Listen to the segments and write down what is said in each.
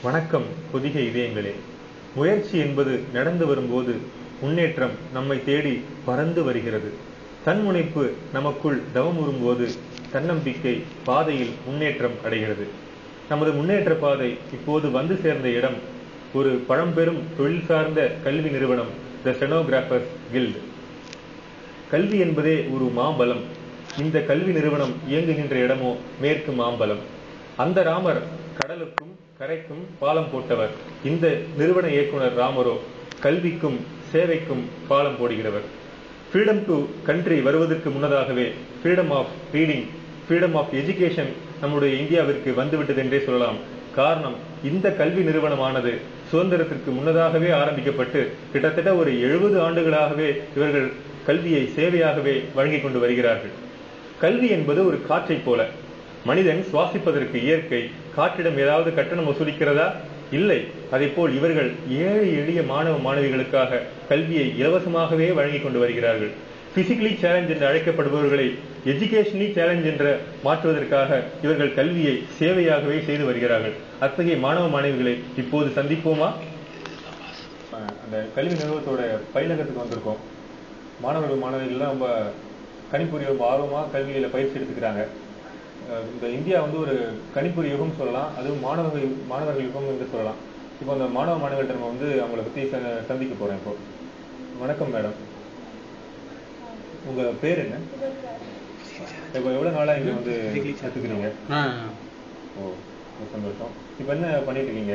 வணக்கம் பொதிகை இதயங்களே முயற்சி என்பது நடந்து வரும்போது முன்னேற்றம் நம்மை தேடி பறந்து வருகிறது தன்முனைப்பு நமக்குள் தவமுறும்போது தன்னம்பிக்கை பாதையில் முன்னேற்றம் அடைகிறது நமது முன்னேற்ற பாதை இப்போது வந்து சேர்ந்த இடம் ஒரு பழம்பெரும் தொழில் சார்ந்த கல்வி நிறுவனம் த ஸ்டெனோகிராஃபர்ஸ் கில்ட் கல்வி என்பதே ஒரு மாபலம் இந்த கல்வி நிறுவனம் இயங்குகின்ற இடமோ மேற்கு மாம்பலம் அந்த ராமர் கடலுக்கும் கரைக்கும் பாலம் போட்டவர் இந்த நிறுவன இயக்குனர் ராமரோ கல்விக்கும் சேவைக்கும் பாலம் போடுகிறவர் ஃப்ரீடம் டு கண்ட்ரி வருவதற்கு முன்னதாகவே freedom of reading freedom of education நம்முடைய இந்தியாவிற்கு வந்துவிட்டது என்றே சொல்லலாம் காரணம் இந்த கல்வி நிறுவனமானது சுதந்திரத்திற்கு முன்னதாகவே ஆரம்பிக்கப்பட்டு கிட்டத்தட்ட ஒரு எழுபது ஆண்டுகளாகவே இவர்கள் கல்வியை சேவையாகவே வழங்கிக் கொண்டு வருகிறார்கள் கல்வி என்பது ஒரு காற்றைப் போல மனிதன் சுவாசிப்பதற்கு இயற்கை காற்றிடம் ஏதாவது கட்டணம் வசூலிக்கிறதா இல்லை அதை போல் இவர்கள் ஏழை எளிய மாணவ மாணவிகளுக்காக கல்வியை இலவசமாகவே வழங்கிக் கொண்டு வருகிறார்கள் பிசிக்கலி சேலஞ்ச் என்று அழைக்கப்படுபவர்களை எஜுகேஷனலி சேலஞ்ச் என்ற மாற்றுவதற்காக இவர்கள் கல்வியை சேவையாகவே செய்து வருகிறார்கள் அத்தகைய மாணவ மாணவிகளை இப்போது சந்திப்போமா அந்த கல்வி நிறுவனத்தோட பயிலகத்துக்கு வந்திருக்கோம் மாணவர்கள் மாணவிகள்லாம் ரொம்ப கணிப்பொறி ரொம்ப ஆர்வமாக கல்வியில பயிற்சி எடுத்துக்கிறாங்க அஹ் இந்த இந்தியா வந்து ஒரு கணிப்பொறி யுகம் சொல்லலாம் அதுவும் மாணவர்கள் மாணவர்கள் யுகம் என்று சொல்லலாம் இப்போ அந்த மாணவ மாணவர்கள்ட்ட நம்ம வந்து அவங்கள பத்தி ச- சந்திக்க போறேன் இப்போ வணக்கம் மேடம் உங்க பேர் என்ன இப்போ எவ்வளவு நாளா இங்க வந்து கத்துக்கிறீங்க ஆ ஓ ரொம்ப சந்தோஷம் இப்போ என்ன பண்ணிட்டு இருக்கீங்க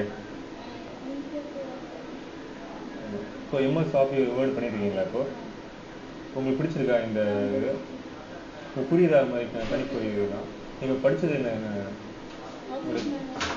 இப்போ எம்எஸ் ஆஃபி வேர்டு பண்ணிட்டு இருக்கீங்களா இப்போ உங்களுக்கு பிடிச்சிருக்கா இந்த இது உங்களுக்கு புரியுதா மாதிரி கணிப்பொறி இதுதான் நீங்க படிச்சது என்ன என்ன உங்களுக்கு